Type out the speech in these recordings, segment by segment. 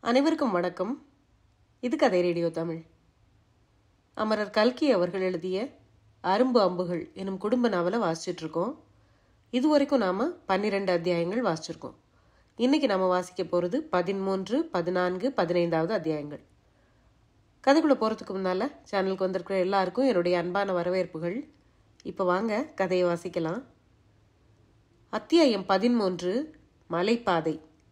அனைவருக்கும் வணக்கம் இது கதை ரேடியோ தமிழ் அமரர் கல்கி அவர்கள் எழுதிய அரும்பு அம்புகள் எனும் குடும்ப நாவலை வாசிச்சுட்டு இருக்கோம் இது வரைக்கும் நாம் பன்னிரெண்டு அத்தியாயங்கள் வாசிச்சிருக்கோம் இன்னைக்கு நாம் வாசிக்க போகிறது பதிமூன்று பதினான்கு பதினைந்தாவது அத்தியாயங்கள் கதைக்குள்ளே போகிறதுக்கு முன்னால் சேனலுக்கு வந்திருக்கிற எல்லாருக்கும் என்னுடைய அன்பான வரவேற்புகள் இப்போ வாங்க கதையை வாசிக்கலாம் அத்தியாயம் பதிமூன்று மலைப்பாதை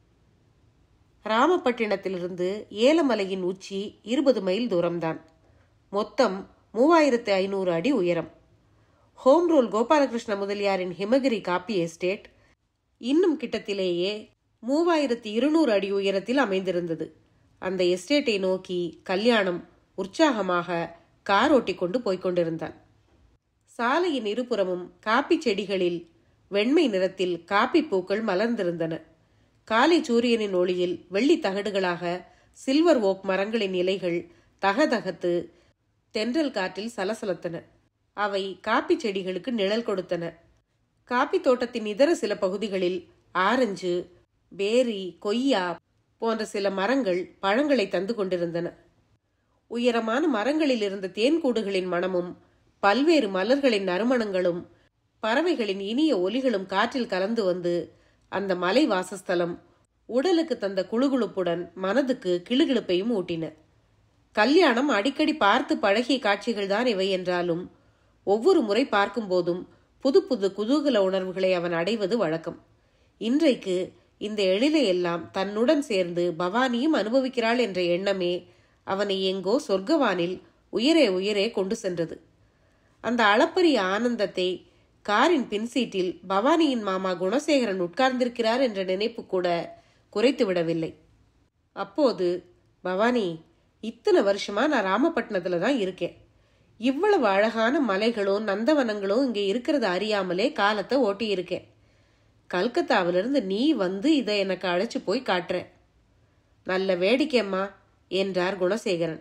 ராமப்பட்டினத்திலிருந்து ஏலமலையின் உச்சி இருபது மைல் தூரம்தான் மொத்தம் மூவாயிரத்து ஐநூறு அடி உயரம் ஹோம் ரூல் கோபாலகிருஷ்ண முதலியாரின் ஹிமகிரி காப்பி எஸ்டேட் இன்னும் கிட்டத்திலேயே மூவாயிரத்து இருநூறு அடி உயரத்தில் அமைந்திருந்தது அந்த எஸ்டேட்டை நோக்கி கல்யாணம் உற்சாகமாக கார் ஓட்டிக் கொண்டு போய்க் கொண்டிருந்தான் சாலையின் இருபுறமும் காப்பி செடிகளில் வெண்மை நிறத்தில் காப்பி பூக்கள் மலர்ந்திருந்தன காலை சூரியனின் ஒளியில் வெள்ளி தகடுகளாக சில்வர் ஓக் மரங்களின் இலைகள் தகதகத்து தென்றல் காற்றில் சலசலத்தன அவை காப்பி செடிகளுக்கு நிழல் கொடுத்தன காப்பி தோட்டத்தின் இதர சில பகுதிகளில் ஆரஞ்சு பேரி கொய்யா போன்ற சில மரங்கள் பழங்களை தந்து கொண்டிருந்தன உயரமான மரங்களில் இருந்த தேன்கூடுகளின் மனமும் பல்வேறு மலர்களின் நறுமணங்களும் பறவைகளின் இனிய ஒலிகளும் காற்றில் கலந்து வந்து அந்த மலை வாசஸ்தலம் உடலுக்கு தந்த குளுகுளுப்புடன் மனதுக்கு கிளுகிளுப்பையும் ஊட்டின கல்யாணம் அடிக்கடி பார்த்து பழகிய காட்சிகள் தான் இவை என்றாலும் ஒவ்வொரு முறை பார்க்கும் போதும் புது புது குதூகல உணர்வுகளை அவன் அடைவது வழக்கம் இன்றைக்கு இந்த எழிலை எல்லாம் தன்னுடன் சேர்ந்து பவானியும் அனுபவிக்கிறாள் என்ற எண்ணமே அவனை எங்கோ சொர்க்கவானில் உயரே உயரே கொண்டு சென்றது அந்த அளப்பரிய ஆனந்தத்தை காரின் பின்சீட்டில் பவானியின் மாமா குணசேகரன் உட்கார்ந்திருக்கிறார் என்ற நினைப்பு கூட குறைத்து விடவில்லை அப்போது பவானி இத்தனை வருஷமா நான் ராமப்பட்டினத்துல தான் இருக்கேன் இவ்வளவு அழகான மலைகளும் நந்தவனங்களும் இங்க இருக்கிறத அறியாமலே காலத்தை ஓட்டி இருக்கேன் கல்கத்தாவிலிருந்து நீ வந்து இதை எனக்கு அழைச்சு போய் காட்டுற நல்ல வேடிக்கைம்மா என்றார் குணசேகரன்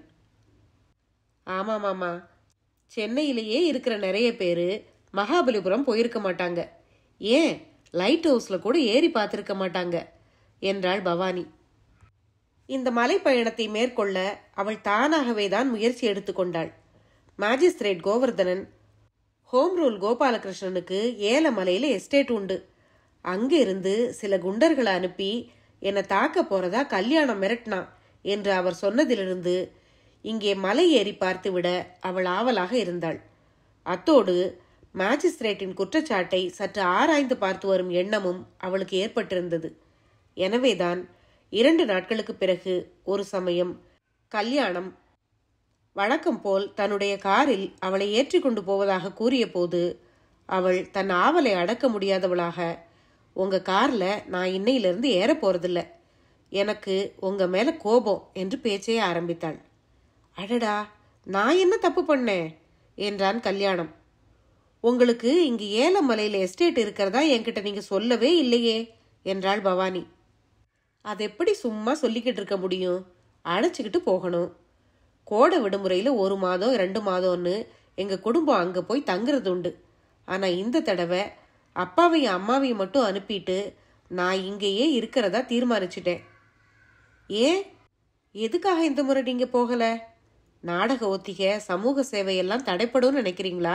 ஆமா மாமா சென்னையிலேயே இருக்கிற நிறைய பேரு மகாபலிபுரம் போயிருக்க மாட்டாங்க ஏன் லைட் ஹவுஸ்ல கூட ஏறி பார்த்திருக்க மாட்டாங்க என்றாள் பவானி இந்த மலை பயணத்தை மேற்கொள்ள அவள் தானாகவே தான் முயற்சி எடுத்துக்கொண்டாள் மாஜிஸ்திரேட் கோவர்தனன் ஹோம் ரூல் கோபாலகிருஷ்ணனுக்கு ஏலமலையில எஸ்டேட் உண்டு அங்க இருந்து சில குண்டர்களை அனுப்பி என்னை தாக்க போறதா கல்யாணம் மிரட்டினான் என்று அவர் சொன்னதிலிருந்து இங்கே மலை ஏறி பார்த்துவிட அவள் ஆவலாக இருந்தாள் அத்தோடு மாஜிஸ்திரேட்டின் குற்றச்சாட்டை சற்று ஆராய்ந்து பார்த்து வரும் எண்ணமும் அவளுக்கு ஏற்பட்டிருந்தது எனவேதான் இரண்டு நாட்களுக்கு பிறகு ஒரு சமயம் கல்யாணம் வழக்கம் போல் தன்னுடைய காரில் அவளை ஏற்றி கொண்டு போவதாக கூறிய போது அவள் தன் ஆவலை அடக்க முடியாதவளாக உங்க கார்ல நான் இன்னையிலிருந்து ஏற போறதில்ல எனக்கு உங்க மேல கோபம் என்று பேச்சே ஆரம்பித்தாள் அடடா நான் என்ன தப்பு பண்ணேன் என்றான் கல்யாணம் உங்களுக்கு இங்கு ஏலமலையில எஸ்டேட் இருக்கிறதா என்கிட்ட நீங்க சொல்லவே இல்லையே என்றாள் பவானி அது எப்படி சும்மா சொல்லிக்கிட்டு இருக்க முடியும் அழைச்சிக்கிட்டு போகணும் கோடை விடுமுறையில் ஒரு மாதம் ரெண்டு மாதம்னு எங்கள் குடும்பம் அங்கே போய் தங்குறது உண்டு ஆனால் இந்த தடவை அப்பாவையும் அம்மாவையும் மட்டும் அனுப்பிட்டு நான் இங்கேயே இருக்கிறதா தீர்மானிச்சிட்டேன் ஏன் எதுக்காக இந்த முறை நீங்கள் போகலை நாடக ஒத்திகை சமூக சேவையெல்லாம் தடைப்படும்னு நினைக்கிறீங்களா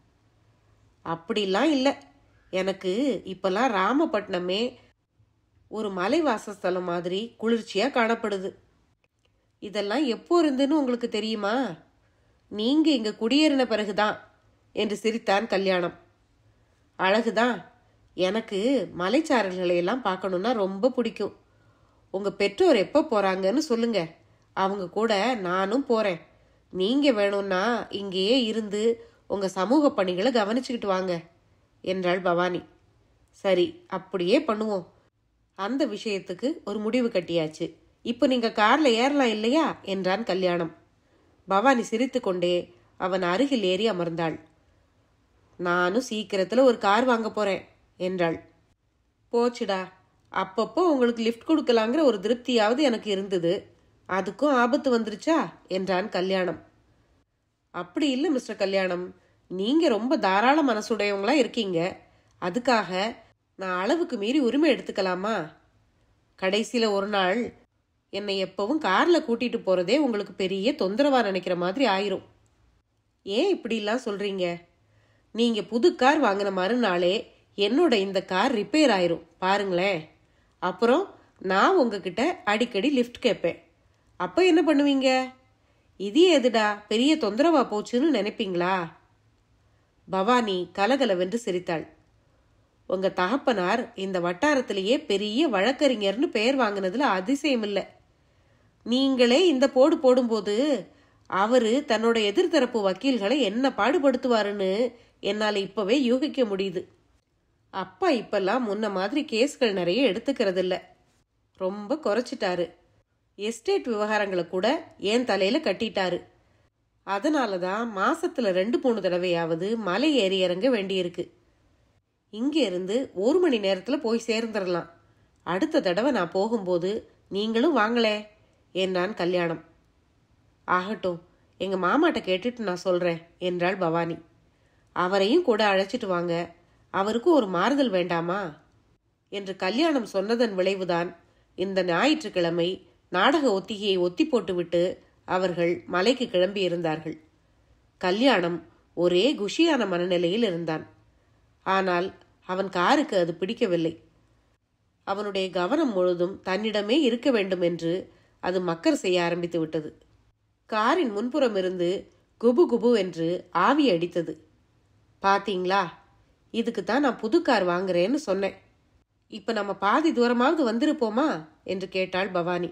அப்படிலாம் இல்லை எனக்கு இப்பெல்லாம் ராமப்பட்டினமே ஒரு மலை வாசஸ்தலம் மாதிரி குளிர்ச்சியாக காணப்படுது இதெல்லாம் எப்போ இருந்துன்னு உங்களுக்கு தெரியுமா நீங்க இங்க குடியேறின பிறகுதான் என்று சிரித்தான் கல்யாணம் அழகுதான் எனக்கு மலைச்சாரல்களை எல்லாம் பார்க்கணுன்னா ரொம்ப பிடிக்கும் உங்க பெற்றோர் எப்போ போறாங்கன்னு சொல்லுங்க அவங்க கூட நானும் போறேன் நீங்க வேணும்னா இங்கேயே இருந்து உங்க சமூக பணிகளை கவனிச்சுக்கிட்டு வாங்க என்றாள் பவானி சரி அப்படியே பண்ணுவோம் அந்த விஷயத்துக்கு ஒரு முடிவு கட்டியாச்சு இப்போ நீங்க கார்ல ஏறலாம் இல்லையா என்றான் கல்யாணம் பவானி சிரித்துக்கொண்டே அவன் அருகில் ஏறி அமர்ந்தாள் நானும் சீக்கிரத்துல ஒரு கார் வாங்க போறேன் என்றாள் போச்சுடா அப்பப்போ உங்களுக்கு லிஃப்ட் கொடுக்கலாங்கிற ஒரு திருப்தியாவது எனக்கு இருந்தது அதுக்கும் ஆபத்து வந்துருச்சா என்றான் கல்யாணம் அப்படி இல்லை மிஸ்டர் கல்யாணம் நீங்க ரொம்ப தாராள மனசுடையவங்களா இருக்கீங்க அதுக்காக நான் அளவுக்கு மீறி உரிமை எடுத்துக்கலாமா கடைசியில் ஒரு நாள் என்னை எப்பவும் கார்ல கூட்டிட்டு போறதே உங்களுக்கு பெரிய தொந்தரவா நினைக்கிற மாதிரி ஆயிரும் ஏன் இப்படிலாம் சொல்றீங்க நீங்க புது கார் வாங்கின மறுநாளே என்னோட இந்த கார் ரிப்பேர் ஆயிரும் பாருங்களேன் அப்புறம் நான் உங்ககிட்ட அடிக்கடி லிஃப்ட் கேட்பேன் அப்போ என்ன பண்ணுவீங்க இது எதுடா பெரிய தொந்தரவா போச்சுன்னு நினைப்பீங்களா பவானி கலகலவென்று சிரித்தாள் உங்க தகப்பனார் இந்த வட்டாரத்திலேயே பெரிய வழக்கறிஞர்னு பெயர் வாங்கினதுல அதிசயம் இல்லை நீங்களே இந்த போடு போடும்போது அவரு தன்னோட எதிர்த்தரப்பு வக்கீல்களை என்ன பாடுபடுத்துவாருன்னு என்னால் இப்பவே யூகிக்க முடியுது அப்பா இப்பெல்லாம் முன்ன மாதிரி கேஸ்கள் நிறைய எடுத்துக்கிறது இல்ல ரொம்ப குறைச்சிட்டாரு எஸ்டேட் விவகாரங்களை கூட என் தலையில கட்டிட்டாரு அதனால தான் மாசத்துல ரெண்டு மூணு தடவையாவது மலை ஏறி இறங்க வேண்டியிருக்கு இங்க இருந்து ஒரு மணி நேரத்துல போய் சேர்ந்துடலாம் அடுத்த தடவை நான் போகும்போது நீங்களும் வாங்களே என்றான் கல்யாணம் ஆகட்டும் எங்க மாமாட்ட கேட்டுட்டு நான் சொல்றேன் என்றாள் பவானி அவரையும் கூட அழைச்சிட்டு வாங்க அவருக்கும் ஒரு மாறுதல் வேண்டாமா என்று கல்யாணம் சொன்னதன் விளைவுதான் இந்த ஞாயிற்றுக்கிழமை நாடக ஒத்திகையை ஒத்தி போட்டுவிட்டு அவர்கள் மலைக்கு கிளம்பி இருந்தார்கள் கல்யாணம் ஒரே குஷியான மனநிலையில் இருந்தான் ஆனால் அவன் காருக்கு அது பிடிக்கவில்லை அவனுடைய கவனம் முழுதும் தன்னிடமே இருக்க வேண்டும் என்று அது மக்கர் செய்ய ஆரம்பித்து விட்டது காரின் முன்புறம் இருந்து குபு குபு என்று ஆவி அடித்தது பாத்தீங்களா இதுக்கு தான் நான் புது கார் வாங்குறேன்னு சொன்னேன் இப்ப நம்ம பாதி தூரமாவது வந்திருப்போமா என்று கேட்டாள் பவானி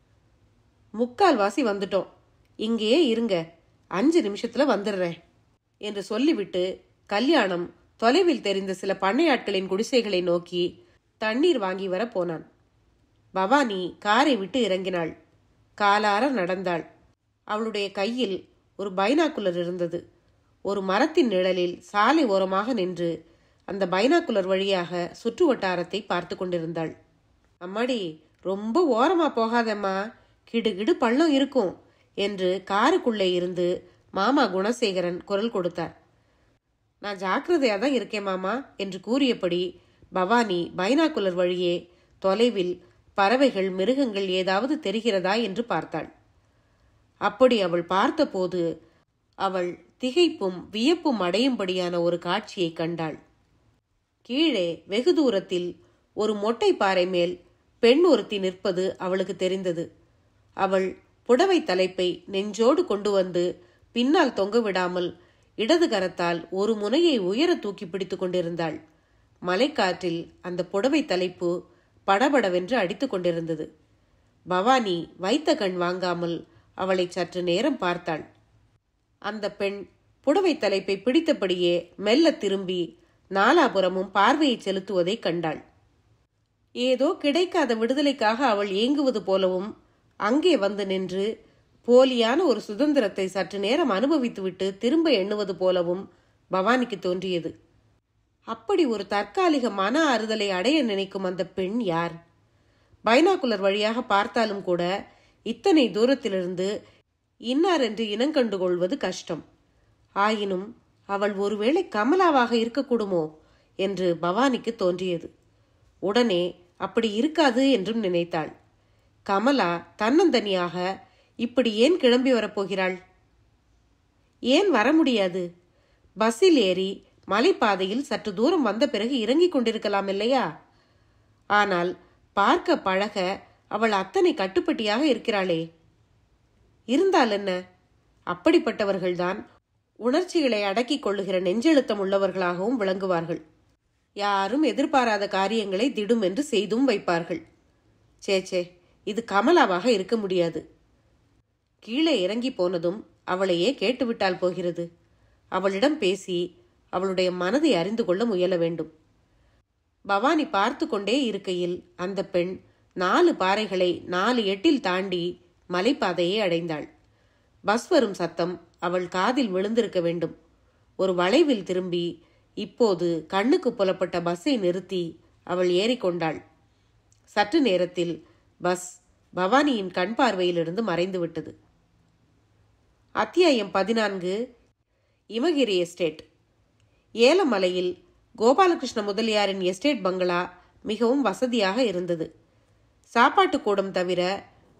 முக்கால் வாசி வந்துட்டோம் இங்கேயே இருங்க அஞ்சு நிமிஷத்துல வந்துடுறேன் என்று சொல்லிவிட்டு கல்யாணம் தொலைவில் தெரிந்த சில பண்ணையாட்களின் குடிசைகளை நோக்கி தண்ணீர் வாங்கி வர போனான் பவானி காரை விட்டு இறங்கினாள் காலார நடந்தாள் அவளுடைய கையில் ஒரு பைனாக்குலர் இருந்தது ஒரு மரத்தின் நிழலில் சாலை ஓரமாக நின்று அந்த பைனாக்குலர் வழியாக சுற்று வட்டாரத்தை பார்த்து கொண்டிருந்தாள் அம்மாடி ரொம்ப ஓரமா போகாதம்மா கிடுகிடு பள்ளம் இருக்கும் என்று காருக்குள்ளே இருந்து மாமா குணசேகரன் குரல் கொடுத்தார் நான் ஜாக்கிரதையா தான் இருக்கேன் மாமா என்று கூறியபடி பவானி பைனாக்குலர் வழியே தொலைவில் பறவைகள் மிருகங்கள் ஏதாவது தெரிகிறதா என்று பார்த்தாள் அப்படி அவள் பார்த்தபோது அவள் திகைப்பும் வியப்பும் அடையும்படியான ஒரு காட்சியை கண்டாள் கீழே வெகு தூரத்தில் ஒரு மொட்டை பாறை மேல் பெண் ஒருத்தி நிற்பது அவளுக்கு தெரிந்தது அவள் புடவை தலைப்பை நெஞ்சோடு கொண்டு வந்து பின்னால் தொங்க விடாமல் இடது கரத்தால் ஒரு முனையை உயர தூக்கி பிடித்துக் கொண்டிருந்தாள் மலைக்காற்றில் அந்த புடவை தலைப்பு படபடவென்று அடித்துக் கொண்டிருந்தது பவானி வைத்த கண் வாங்காமல் அவளை சற்று நேரம் பார்த்தாள் அந்த பெண் புடவை தலைப்பை பிடித்தபடியே மெல்ல திரும்பி நாலாபுரமும் பார்வையை செலுத்துவதை கண்டாள் ஏதோ கிடைக்காத விடுதலைக்காக அவள் ஏங்குவது போலவும் அங்கே வந்து நின்று போலியான ஒரு சுதந்திரத்தை சற்று நேரம் அனுபவித்துவிட்டு திரும்ப எண்ணுவது போலவும் பவானிக்கு தோன்றியது அப்படி ஒரு தற்காலிக மன ஆறுதலை அடைய நினைக்கும் அந்த பெண் யார் பைனாக்குலர் வழியாக பார்த்தாலும் கூட இத்தனை தூரத்திலிருந்து இன்னார் என்று இனங்கண்டு கொள்வது கஷ்டம் ஆயினும் அவள் ஒருவேளை கமலாவாக இருக்கக்கூடுமோ என்று பவானிக்கு தோன்றியது உடனே அப்படி இருக்காது என்றும் நினைத்தாள் கமலா தன்னந்தனியாக இப்படி ஏன் கிளம்பி வரப்போகிறாள் ஏன் வர முடியாது பஸ்ஸில் ஏறி மலைப்பாதையில் சற்று தூரம் வந்த பிறகு இறங்கிக் கொண்டிருக்கலாம் இல்லையா ஆனால் பார்க்க பழக அவள் அத்தனை கட்டுப்பட்டியாக இருக்கிறாளே இருந்தால் என்ன அப்படிப்பட்டவர்கள்தான் உணர்ச்சிகளை அடக்கிக் கொள்ளுகிற நெஞ்செழுத்தம் உள்ளவர்களாகவும் விளங்குவார்கள் யாரும் எதிர்பாராத காரியங்களை திடும் என்று செய்தும் வைப்பார்கள் சேச்சே இது கமலாவாக இருக்க முடியாது கீழே இறங்கி போனதும் அவளையே கேட்டுவிட்டால் போகிறது அவளிடம் பேசி அவளுடைய மனதை அறிந்து கொள்ள முயல வேண்டும் பவானி பார்த்து கொண்டே இருக்கையில் அந்த பெண் நாலு பாறைகளை நாலு எட்டில் தாண்டி மலைப்பாதையை அடைந்தாள் பஸ் வரும் சத்தம் அவள் காதில் விழுந்திருக்க வேண்டும் ஒரு வளைவில் திரும்பி இப்போது கண்ணுக்கு புலப்பட்ட பஸ்ஸை நிறுத்தி அவள் ஏறிக்கொண்டாள் சற்று நேரத்தில் பஸ் பவானியின் கண் பார்வையிலிருந்து மறைந்துவிட்டது அத்தியாயம் பதினான்கு இமகிரி எஸ்டேட் ஏலமலையில் கோபாலகிருஷ்ண முதலியாரின் எஸ்டேட் பங்களா மிகவும் வசதியாக இருந்தது சாப்பாட்டு கூடம் தவிர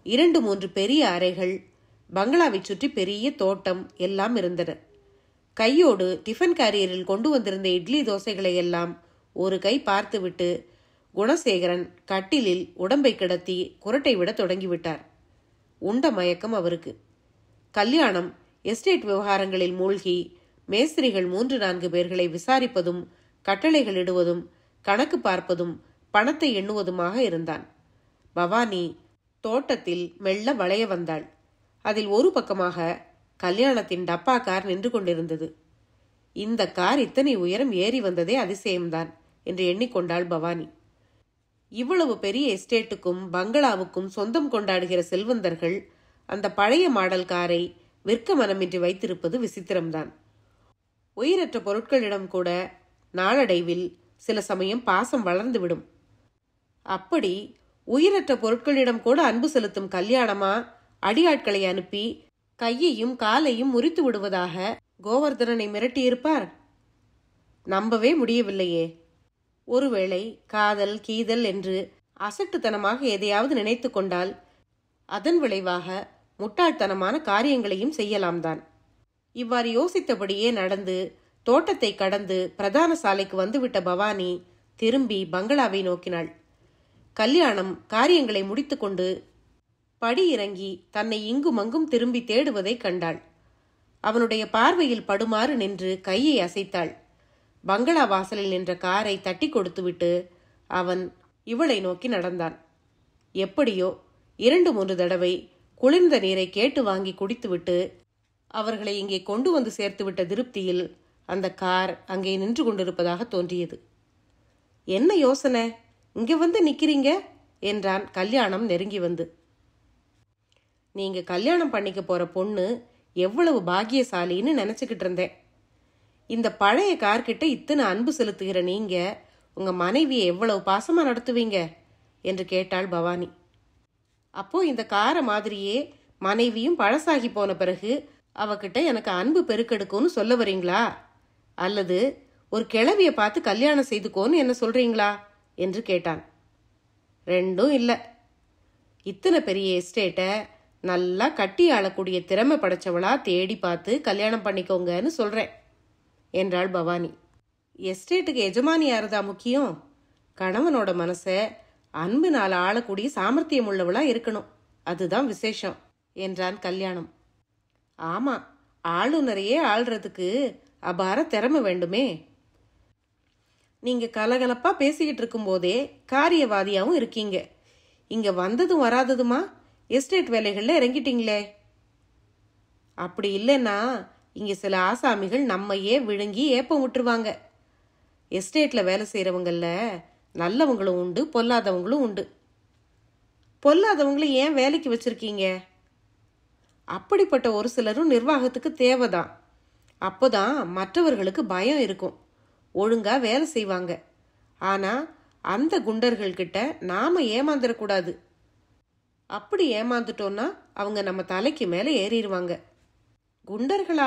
இரண்டு மூன்று பெரிய அறைகள் பங்களாவை சுற்றி பெரிய தோட்டம் எல்லாம் இருந்தன கையோடு டிஃபன் கேரியரில் கொண்டு வந்திருந்த இட்லி தோசைகளை எல்லாம் ஒரு கை பார்த்துவிட்டு குணசேகரன் கட்டிலில் உடம்பை கிடத்தி குரட்டை விட தொடங்கிவிட்டார் உண்ட மயக்கம் அவருக்கு கல்யாணம் எஸ்டேட் விவகாரங்களில் மூழ்கி மேஸ்திரிகள் மூன்று நான்கு பேர்களை விசாரிப்பதும் கட்டளைகள் இடுவதும் கணக்கு பார்ப்பதும் பணத்தை எண்ணுவதுமாக இருந்தான் பவானி தோட்டத்தில் மெல்ல வளைய வந்தாள் அதில் ஒரு பக்கமாக கல்யாணத்தின் டப்பா கார் நின்று கொண்டிருந்தது இந்த கார் இத்தனை உயரம் ஏறி வந்ததே அதிசயம்தான் என்று எண்ணிக்கொண்டாள் பவானி இவ்வளவு பெரிய எஸ்டேட்டுக்கும் பங்களாவுக்கும் சொந்தம் கொண்டாடுகிற செல்வந்தர்கள் அந்த பழைய மாடல் காரை விற்க மனமின்றி வைத்திருப்பது விசித்திரம்தான் உயிரற்ற பொருட்களிடம் கூட நாளடைவில் சில சமயம் பாசம் வளர்ந்துவிடும் அப்படி உயிரற்ற பொருட்களிடம் கூட அன்பு செலுத்தும் கல்யாணமா அடியாட்களை அனுப்பி கையையும் காலையும் முறித்து விடுவதாக கோவர்தனனை மிரட்டியிருப்பார் நம்பவே முடியவில்லையே ஒருவேளை காதல் கீதல் என்று அசட்டுத்தனமாக எதையாவது நினைத்து கொண்டால் அதன் விளைவாக முட்டாள்தனமான காரியங்களையும் செய்யலாம்தான் இவ்வாறு யோசித்தபடியே நடந்து தோட்டத்தை கடந்து பிரதான சாலைக்கு வந்துவிட்ட பவானி திரும்பி பங்களாவை நோக்கினாள் கல்யாணம் காரியங்களை முடித்துக்கொண்டு படி இறங்கி தன்னை இங்கும் அங்கும் திரும்பி தேடுவதை கண்டாள் அவனுடைய பார்வையில் படுமாறு நின்று கையை அசைத்தாள் பங்களா வாசலில் நின்ற காரை தட்டி கொடுத்துவிட்டு அவன் இவளை நோக்கி நடந்தான் எப்படியோ இரண்டு மூன்று தடவை குளிர்ந்த நீரை கேட்டு வாங்கி குடித்துவிட்டு அவர்களை இங்கே கொண்டு வந்து சேர்த்துவிட்ட திருப்தியில் அந்த கார் அங்கே நின்று கொண்டிருப்பதாக தோன்றியது என்ன யோசனை இங்க வந்து நிக்கிறீங்க என்றான் கல்யாணம் நெருங்கி வந்து நீங்க கல்யாணம் பண்ணிக்க போற பொண்ணு எவ்வளவு பாக்கியசாலின்னு நினைச்சுக்கிட்டு இருந்தேன் இந்த பழைய கார்கிட்ட இத்தனை அன்பு செலுத்துகிற நீங்க உங்க மனைவியை எவ்வளவு பாசமா நடத்துவீங்க என்று கேட்டாள் பவானி அப்போ இந்த காரை மாதிரியே மனைவியும் பழசாகி போன பிறகு அவகிட்ட எனக்கு அன்பு பெருக்கெடுக்கும்னு சொல்ல வரீங்களா அல்லது ஒரு கிழவிய பார்த்து கல்யாணம் செய்துக்கோன்னு என்ன சொல்றீங்களா என்று கேட்டான் ரெண்டும் இல்லை இத்தனை பெரிய எஸ்டேட்டை நல்லா கட்டி ஆளக்கூடிய திறமை படைச்சவளா தேடி பார்த்து கல்யாணம் பண்ணிக்கோங்கன்னு சொல்றேன் என்றாள் பவானி எஸ்டேட்டுக்கு எஜமானி யாருதா முக்கியம் கணவனோட மனசை அன்புனால ஆளக்கூடிய சாமர்த்தியம் உள்ளவளா இருக்கணும் அதுதான் விசேஷம் என்றான் கல்யாணம் ஆமா ஆளுநரையே ஆள்றதுக்கு அபார திறமை வேண்டுமே நீங்க கலகலப்பா பேசிக்கிட்டு இருக்கும்போதே காரியவாதியாவும் இருக்கீங்க இங்க வந்ததும் வராததுமா எஸ்டேட் வேலைகள்ல இறங்கிட்டீங்களே அப்படி இல்லைன்னா இங்க சில ஆசாமிகள் நம்மையே விழுங்கி ஏப்பம் விட்டுருவாங்க எஸ்டேட்ல வேலை செய்யறவங்கள நல்லவங்களும் உண்டு பொல்லாதவங்களும் உண்டு பொல்லாதவங்களை ஏன் வேலைக்கு வச்சிருக்கீங்க அப்படிப்பட்ட ஒரு சிலரும் நிர்வாகத்துக்கு தேவைதான் அப்போதான் மற்றவர்களுக்கு பயம் இருக்கும் ஒழுங்கா வேலை செய்வாங்க ஆனா அந்த குண்டர்கள் கிட்ட நாம ஏமாந்துடக்கூடாது அப்படி ஏமாந்துட்டோம்னா அவங்க நம்ம தலைக்கு மேல ஏறிடுவாங்க குண்டர்களா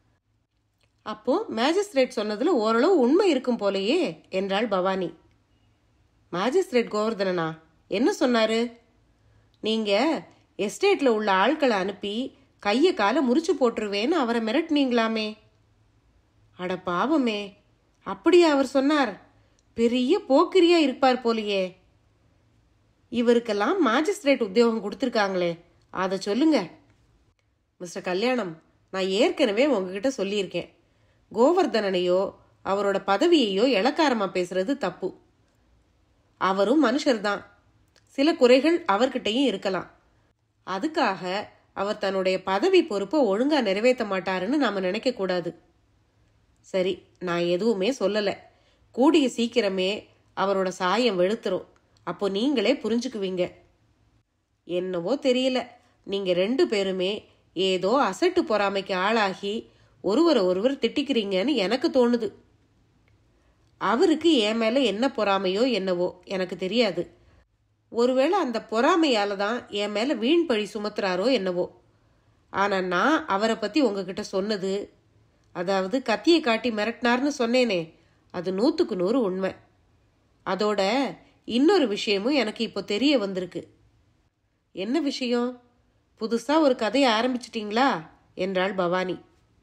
அப்போ மேஜிஸ்ட்ரேட் சொன்னதுல ஓரளவு உண்மை இருக்கும் போலயே என்றாள் பவானி மேஜிஸ்ட்ரேட் கோவர்தனனா என்ன சொன்னாரு நீங்க எஸ்டேட்ல உள்ள ஆட்களை அனுப்பி கைய காலை முறிச்சு போட்டுருவேன்னு அவரை மிரட்டினீங்களாமே அட பாவமே அப்படியா அவர் சொன்னார் பெரிய போக்கிரியா இருப்பார் போலியே இவருக்கெல்லாம் மாஜிஸ்ட்ரேட் உத்தியோகம் கொடுத்துருக்காங்களே அதை சொல்லுங்க மிஸ்டர் கல்யாணம் நான் ஏற்கனவே உங்ககிட்ட சொல்லியிருக்கேன் கோவர்தனனையோ அவரோட பதவியையோ இளக்காரமா பேசுறது தப்பு அவரும் மனுஷர்தான் சில குறைகள் அவர்கிட்டயும் இருக்கலாம் அதுக்காக அவர் தன்னுடைய பதவி பொறுப்பை ஒழுங்கா நிறைவேற்ற மாட்டாருன்னு நாம நினைக்க கூடாது சரி நான் எதுவுமே சொல்லல கூடிய சீக்கிரமே அவரோட சாயம் வெளுத்துரும் அப்போ நீங்களே புரிஞ்சுக்குவீங்க என்னவோ தெரியல நீங்க ரெண்டு பேருமே ஏதோ அசட்டு பொறாமைக்கு ஆளாகி ஒருவரை ஒருவர் திட்டிக்கிறீங்கன்னு எனக்கு தோணுது அவருக்கு என் மேல என்ன பொறாமையோ என்னவோ எனக்கு தெரியாது ஒருவேளை அந்த பொறாமையால தான் என் மேல வீண் பழி சுமத்துறாரோ என்னவோ ஆனா நான் அவரை பத்தி உங்ககிட்ட சொன்னது அதாவது கத்தியை காட்டி மிரட்டினார்னு சொன்னேனே அது நூத்துக்கு நூறு உண்மை அதோட இன்னொரு விஷயமும் எனக்கு இப்போ தெரிய வந்திருக்கு என்ன விஷயம் புதுசா ஒரு கதையை ஆரம்பிச்சிட்டீங்களா என்றாள் பவானி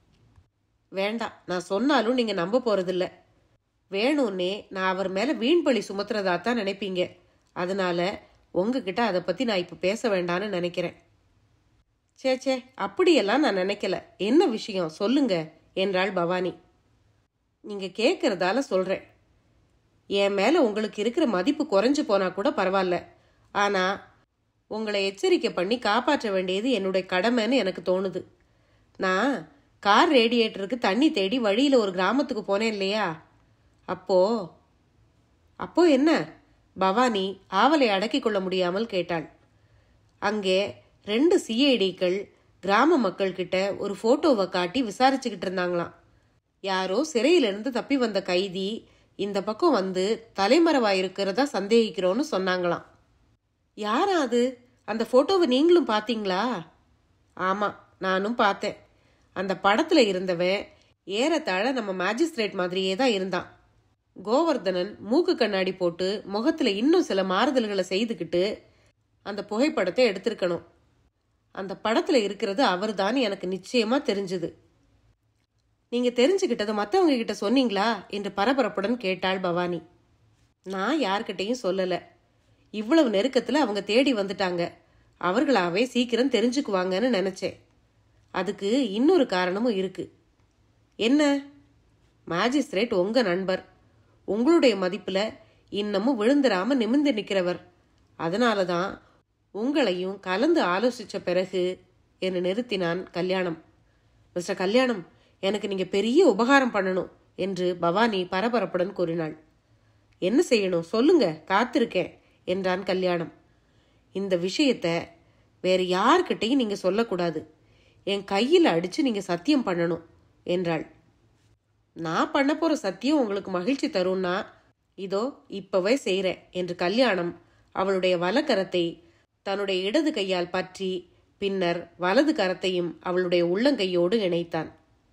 வேண்டாம் நான் சொன்னாலும் நீங்க நம்ப போறதில்ல வேணும்னே நான் அவர் மேல வீண்பழி சுமத்துறதா தான் நினைப்பீங்க அதனால உங்ககிட்ட அதை பத்தி நான் இப்ப பேச வேண்டாம்னு நினைக்கிறேன் சே சே அப்படியெல்லாம் நான் நினைக்கல என்ன விஷயம் சொல்லுங்க என்றாள் பவானி நீங்க கேட்கறதால சொல்றேன் என் மேல உங்களுக்கு இருக்கிற மதிப்பு குறைஞ்சு போனா கூட பரவாயில்ல ஆனா உங்களை எச்சரிக்கை பண்ணி காப்பாற்ற வேண்டியது என்னுடைய கடமைன்னு எனக்கு தோணுது நான் கார் ரேடியேட்டருக்கு தண்ணி தேடி வழியில ஒரு கிராமத்துக்கு போனேன் இல்லையா அப்போ அப்போ என்ன பவானி ஆவலை அடக்கிக் கொள்ள முடியாமல் கேட்டாள் அங்கே ரெண்டு சிஐடிக்கள் கிராம மக்கள் கிட்ட ஒரு போட்டோவை காட்டி விசாரிச்சுக்கிட்டு இருந்தாங்களாம் யாரோ சிறையிலிருந்து தப்பி வந்த கைதி இந்த பக்கம் வந்து தலைமறைவா இருக்கிறதா சந்தேகிக்கிறோன்னு சொன்னாங்களாம் யாரா அது அந்த போட்டோவை நீங்களும் பார்த்தீங்களா ஆமா நானும் பார்த்தேன் அந்த படத்துல இருந்தவன் ஏறத்தாழ நம்ம மேஜிஸ்ட்ரேட் மாதிரியே தான் இருந்தான் கோவர்தனன் மூக்கு கண்ணாடி போட்டு முகத்துல இன்னும் சில மாறுதல்களை செய்துக்கிட்டு அந்த புகைப்படத்தை எடுத்திருக்கணும் அந்த படத்துல இருக்கிறது அவர்தான் எனக்கு நிச்சயமா தெரிஞ்சது நீங்க தெரிஞ்சுக்கிட்டதை மத்தவங்க கிட்ட சொன்னீங்களா என்று பரபரப்புடன் கேட்டாள் பவானி நான் யார்கிட்டயும் சொல்லல இவ்வளவு நெருக்கத்துல அவங்க தேடி வந்துட்டாங்க அவர்களாவே சீக்கிரம் தெரிஞ்சுக்குவாங்கன்னு நினைச்சேன் அதுக்கு இன்னொரு காரணமும் இருக்கு என்ன மேஜிஸ்ட்ரேட் உங்க நண்பர் உங்களுடைய மதிப்புல இன்னமும் விழுந்துராம நிமிர்ந்து நிக்கிறவர் அதனால தான் உங்களையும் கலந்து ஆலோசிச்ச பிறகு என்று நிறுத்தினான் கல்யாணம் மிஸ்டர் கல்யாணம் எனக்கு நீங்க பெரிய உபகாரம் பண்ணணும் என்று பவானி பரபரப்புடன் கூறினாள் என்ன செய்யணும் சொல்லுங்க காத்திருக்கேன் என்றான் கல்யாணம் இந்த விஷயத்த வேற யார்கிட்டையும் நீங்க சொல்லக்கூடாது என் கையில் அடிச்சு நீங்க சத்தியம் பண்ணணும் என்றாள் நான் பண்ண போற சத்தியம் உங்களுக்கு மகிழ்ச்சி தரும்னா இதோ இப்பவே செய்றேன் என்று கல்யாணம் அவளுடைய வலக்கரத்தை தன்னுடைய இடது கையால் பற்றி பின்னர் வலது கரத்தையும் அவளுடைய உள்ளங்கையோடு இணைத்தான்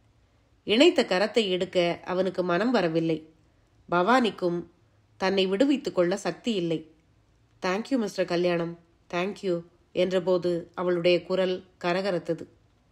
இணைத்த கரத்தை எடுக்க அவனுக்கு மனம் வரவில்லை பவானிக்கும் தன்னை விடுவித்துக் கொள்ள சக்தி இல்லை தேங்க்யூ மிஸ்டர் கல்யாணம் தேங்க்யூ என்றபோது அவளுடைய குரல் கரகரத்தது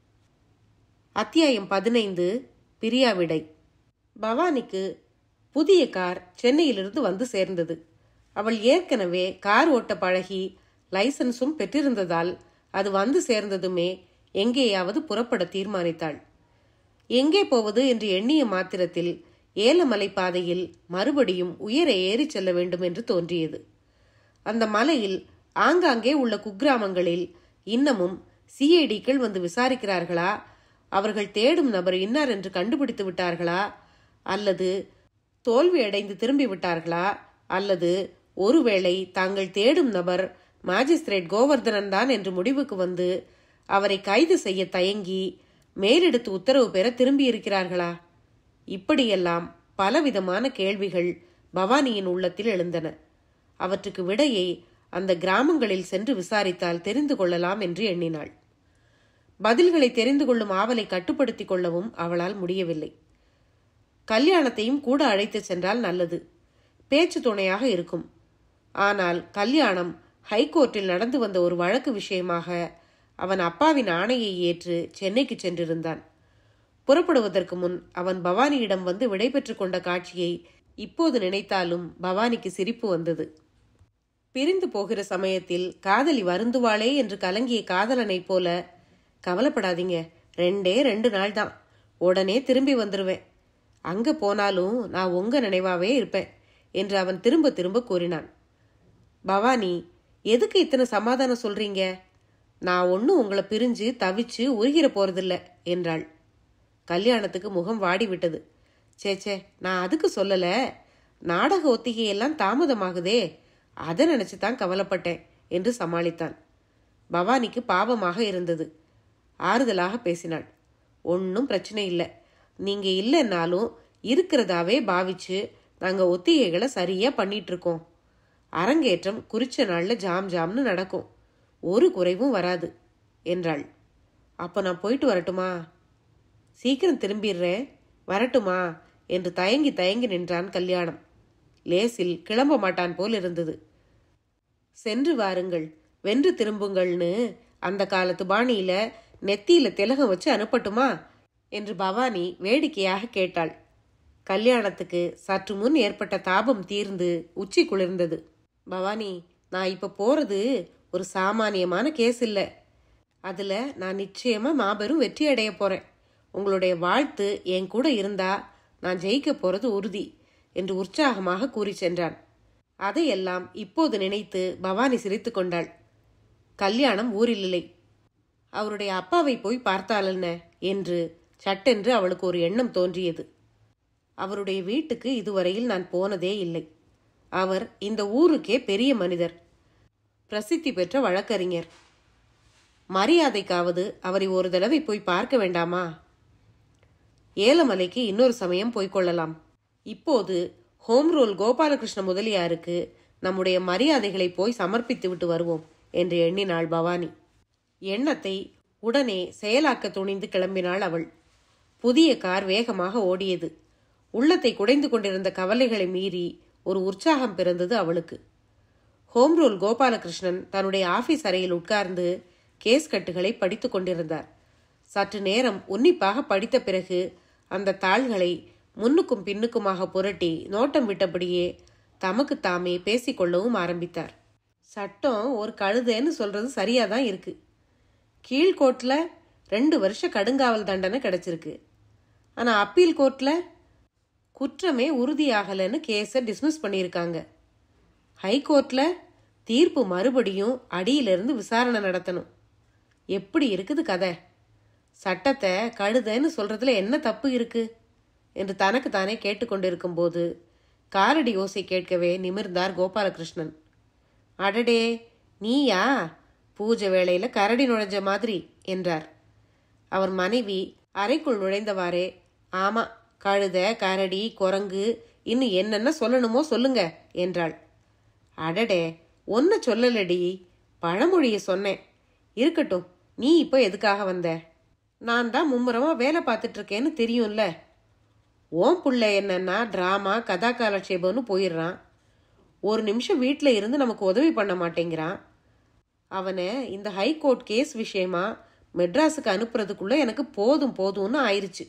அத்தியாயம் பதினைந்து பிரியாவிடை பவானிக்கு புதிய கார் சென்னையிலிருந்து வந்து சேர்ந்தது அவள் ஏற்கனவே கார் ஓட்ட பழகி லைசன்ஸும் பெற்றிருந்ததால் அது வந்து சேர்ந்ததுமே எங்கேயாவது புறப்பட தீர்மானித்தாள் எங்கே போவது என்று எண்ணிய மாத்திரத்தில் ஏலமலை பாதையில் மறுபடியும் உயர ஏறிச் செல்ல வேண்டும் என்று தோன்றியது அந்த மலையில் ஆங்காங்கே உள்ள குக்கிராமங்களில் இன்னமும் சிஐடிக்கள் வந்து விசாரிக்கிறார்களா அவர்கள் தேடும் நபர் இன்னார் என்று கண்டுபிடித்து விட்டார்களா அல்லது தோல்வி அடைந்து திரும்பி விட்டார்களா அல்லது ஒருவேளை தாங்கள் தேடும் நபர் மாஜிஸ்திரேட் கோவர்தனன் தான் என்று முடிவுக்கு வந்து அவரை கைது செய்ய தயங்கி மேலெடுத்து உத்தரவு பெற திரும்பி இருக்கிறார்களா இப்படியெல்லாம் பலவிதமான கேள்விகள் பவானியின் உள்ளத்தில் எழுந்தன அவற்றுக்கு விடையை அந்த கிராமங்களில் சென்று விசாரித்தால் தெரிந்து கொள்ளலாம் என்று எண்ணினாள் பதில்களை தெரிந்து கொள்ளும் ஆவலை கட்டுப்படுத்திக் கொள்ளவும் அவளால் முடியவில்லை கல்யாணத்தையும் கூட அழைத்து சென்றால் நல்லது பேச்சு துணையாக இருக்கும் ஆனால் கல்யாணம் ஹைகோர்ட்டில் நடந்து வந்த ஒரு வழக்கு விஷயமாக அவன் அப்பாவின் ஆணையை ஏற்று சென்னைக்கு சென்றிருந்தான் புறப்படுவதற்கு முன் அவன் பவானியிடம் வந்து விடைபெற்றுக் கொண்ட காட்சியை இப்போது நினைத்தாலும் பவானிக்கு சிரிப்பு வந்தது பிரிந்து போகிற சமயத்தில் காதலி வருந்துவாளே என்று கலங்கிய காதலனைப் போல கவலைப்படாதீங்க ரெண்டே ரெண்டு நாள் தான் உடனே திரும்பி வந்துருவேன் அங்க போனாலும் நான் உங்க நினைவாவே இருப்பேன் என்று அவன் திரும்ப திரும்ப கூறினான் பவானி எதுக்கு இத்தனை சமாதானம் சொல்றீங்க நான் ஒன்னும் உங்களை பிரிஞ்சு தவிச்சு உருகிற போறதில்ல என்றாள் கல்யாணத்துக்கு முகம் வாடி விட்டது சேச்சே நான் அதுக்கு சொல்லல நாடக ஒத்திகையெல்லாம் தாமதமாகுதே அதை நினைச்சு தான் கவலைப்பட்டேன் என்று சமாளித்தான் பவானிக்கு பாவமாக இருந்தது ஆறுதலாக பேசினாள் ஒன்றும் பிரச்சனை இல்லை நீங்க இல்லைன்னாலும் இருக்கிறதாவே பாவிச்சு நாங்க ஒத்திகைகளை சரியா பண்ணிட்டு இருக்கோம் அரங்கேற்றம் குறிச்ச நாள்ல ஜாம் ஜாம்னு நடக்கும் ஒரு குறைவும் வராது என்றாள் அப்போ நான் போயிட்டு வரட்டுமா சீக்கிரம் திரும்பிடுறேன் வரட்டுமா என்று தயங்கி தயங்கி நின்றான் கல்யாணம் லேசில் கிளம்ப மாட்டான் போல் இருந்தது சென்று வாருங்கள் வென்று திரும்புங்கள்னு அந்த காலத்து பாணியில நெத்தியில திலகம் வச்சு அனுப்பட்டுமா என்று பவானி வேடிக்கையாக கேட்டாள் கல்யாணத்துக்கு சற்று முன் ஏற்பட்ட தாபம் தீர்ந்து உச்சி குளிர்ந்தது பவானி நான் இப்ப போறது ஒரு சாமானியமான கேஸ் இல்லை அதுல நான் நிச்சயமா மாபெரும் வெற்றி அடைய போறேன் உங்களுடைய வாழ்த்து என் கூட இருந்தா நான் ஜெயிக்க போறது உறுதி என்று உற்சாகமாக கூறி சென்றான் அதையெல்லாம் இப்போது நினைத்து பவானி சிரித்து கொண்டாள் கல்யாணம் ஊரில் இல்லை அவருடைய அப்பாவை போய் பார்த்தாலென்ன என்று சட்டென்று அவளுக்கு ஒரு எண்ணம் தோன்றியது அவருடைய வீட்டுக்கு இதுவரையில் நான் போனதே இல்லை அவர் இந்த ஊருக்கே பெரிய மனிதர் பிரசித்தி பெற்ற வழக்கறிஞர் மரியாதைக்காவது அவரை ஒரு தடவை போய் பார்க்க வேண்டாமா ஏலமலைக்கு இன்னொரு சமயம் போய்க் கொள்ளலாம் இப்போது ஹோம் ரூல் கோபாலகிருஷ்ண முதலியாருக்கு நம்முடைய மரியாதைகளை போய் சமர்ப்பித்து விட்டு வருவோம் என்று எண்ணினாள் பவானி எண்ணத்தை உடனே செயலாக்க துணிந்து கிளம்பினாள் அவள் புதிய கார் வேகமாக ஓடியது உள்ளத்தை குடைந்து கொண்டிருந்த கவலைகளை மீறி ஒரு உற்சாகம் பிறந்தது அவளுக்கு ஹோம் ரூல் கோபாலகிருஷ்ணன் தன்னுடைய ஆபீஸ் அறையில் உட்கார்ந்து கேஸ் கட்டுகளை படித்துக் கொண்டிருந்தார் சற்று நேரம் உன்னிப்பாக படித்த பிறகு அந்த தாள்களை முன்னுக்கும் பின்னுக்குமாக புரட்டி நோட்டம் விட்டபடியே தமக்கு தாமே பேசிக்கொள்ளவும் ஆரம்பித்தார் சட்டம் ஒரு கழுதைன்னு சொல்றது சரியா தான் இருக்கு கீழ்கோர்ட்ல ரெண்டு வருஷ கடுங்காவல் தண்டனை கிடைச்சிருக்கு ஆனா அப்பீல் கோர்ட்ல குற்றமே உறுதியாகலைன்னு கேஸை டிஸ்மிஸ் பண்ணியிருக்காங்க ஹைகோர்ட்ல தீர்ப்பு மறுபடியும் அடியிலிருந்து விசாரணை நடத்தணும் எப்படி இருக்குது கதை சட்டத்தை கழுதைன்னு சொல்றதுல என்ன தப்பு இருக்கு என்று தனக்கு தானே கேட்டுக்கொண்டிருக்கும் போது காலடி ஓசை கேட்கவே நிமிர்ந்தார் கோபாலகிருஷ்ணன் அடடே நீயா பூஜை வேளையில கரடி நுழைஞ்ச மாதிரி என்றார் அவர் மனைவி அறைக்குள் நுழைந்தவாறே ஆமா கழுத கரடி குரங்கு இன்னும் என்னென்ன சொல்லணுமோ சொல்லுங்க என்றாள் அடடே ஒன்ன சொல்லலடி பழமொழிய சொன்னேன் இருக்கட்டும் நீ இப்போ எதுக்காக வந்த நான் தான் மும்முரமா வேலை பார்த்துட்டு இருக்கேன்னு தெரியும்ல ஓம் புள்ள என்னன்னா டிராமா கதா காலட்சேபம்னு போயிடுறான் ஒரு நிமிஷம் வீட்டில் இருந்து நமக்கு உதவி பண்ண மாட்டேங்கிறான் அவனை இந்த ஹைகோர்ட் கேஸ் விஷயமா மெட்ராஸுக்கு அனுப்புறதுக்குள்ள எனக்கு போதும் போதும்னு ஆயிருச்சு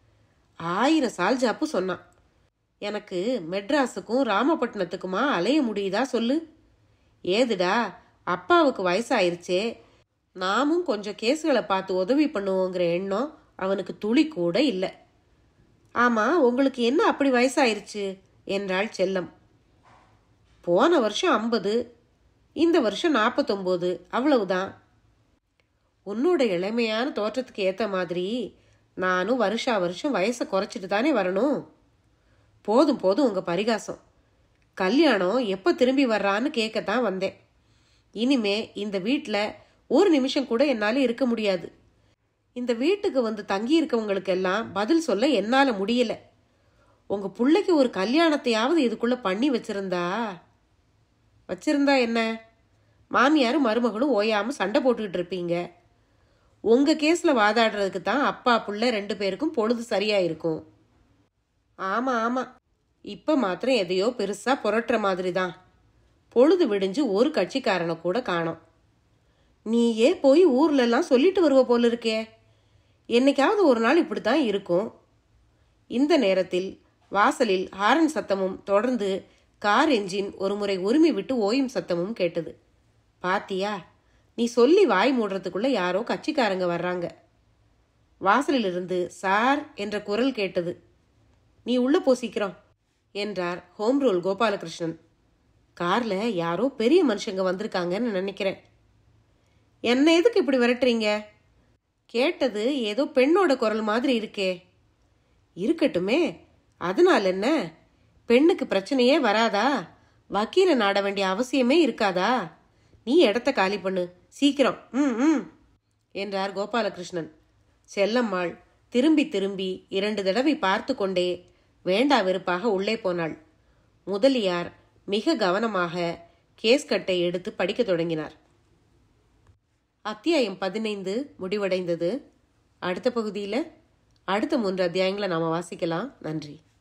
ஆயிரம் சால்ஜாப்பு சொன்னான் எனக்கு மெட்ராஸுக்கும் ராமபட்டினத்துக்குமா அலைய முடியுதா சொல்லு ஏதுடா அப்பாவுக்கு வயசாயிருச்சே நாமும் கொஞ்சம் கேஸுகளை பார்த்து உதவி பண்ணுவோங்கிற எண்ணம் அவனுக்கு துளி கூட இல்லை ஆமா உங்களுக்கு என்ன அப்படி வயசாயிருச்சு என்றாள் செல்லம் போன வருஷம் ஐம்பது இந்த வருஷம் நாற்பத்தொம்போது அவ்வளவுதான் உன்னோட இளமையான தோற்றத்துக்கு ஏற்ற மாதிரி நானும் வருஷா வருஷம் வயசை குறைச்சிட்டு தானே வரணும் போதும் போதும் உங்க பரிகாசம் கல்யாணம் எப்போ திரும்பி வர்றான்னு கேட்கத்தான் வந்தேன் இனிமே இந்த வீட்டில் ஒரு நிமிஷம் கூட என்னால் இருக்க முடியாது இந்த வீட்டுக்கு வந்து தங்கி இருக்கவங்களுக்கெல்லாம் பதில் சொல்ல என்னால் முடியல உங்க பிள்ளைக்கு ஒரு கல்யாணத்தையாவது இதுக்குள்ள பண்ணி வச்சிருந்தா வச்சிருந்தா என்ன மாமியாரும் மருமகளும் ஓயாம சண்டை போட்டுக்கிட்டு இருப்பீங்க உங்க கேஸ்ல வாதாடுறதுக்கு தான் அப்பா புள்ள ரெண்டு பேருக்கும் பொழுது சரியா இருக்கும் ஆமா ஆமா இப்ப மாத்திரம் எதையோ பெருசா புரட்டுற மாதிரி தான் பொழுது விடிஞ்சு ஒரு கட்சிக்காரனை கூட காணோம் நீயே போய் ஊர்ல எல்லாம் சொல்லிட்டு வருவ போல இருக்கே என்னைக்காவது ஒரு நாள் இப்படித்தான் இருக்கும் இந்த நேரத்தில் வாசலில் ஹாரன் சத்தமும் தொடர்ந்து கார் என்ஜின் ஒரு முறை உரிமை விட்டு ஓயும் சத்தமும் கேட்டது பாத்தியா நீ சொல்லி வாய் மூடுறதுக்குள்ள யாரோ கட்சிக்காரங்க வர்றாங்க வாசலிலிருந்து சார் என்ற குரல் கேட்டது நீ உள்ள போ சீக்கிரம் என்றார் ஹோம் ரூல் கோபாலகிருஷ்ணன் கார்ல யாரோ பெரிய மனுஷங்க வந்திருக்காங்கன்னு நினைக்கிறேன் என்ன எதுக்கு இப்படி விரட்டுறீங்க கேட்டது ஏதோ பெண்ணோட குரல் மாதிரி இருக்கே இருக்கட்டுமே அதனால என்ன பெண்ணுக்கு பிரச்சனையே வராதா வக்கீல நாட வேண்டிய அவசியமே இருக்காதா நீ இடத்த காலி பண்ணு சீக்கிரம் ம் ம் என்றார் கோபாலகிருஷ்ணன் செல்லம்மாள் திரும்பி திரும்பி இரண்டு தடவை பார்த்து கொண்டே வேண்டா வெறுப்பாக உள்ளே போனாள் முதலியார் மிக கவனமாக கேஸ் கட்டை எடுத்து படிக்கத் தொடங்கினார் அத்தியாயம் பதினைந்து முடிவடைந்தது அடுத்த பகுதியில் அடுத்த மூன்று அத்தியாயங்களை நாம் வாசிக்கலாம் நன்றி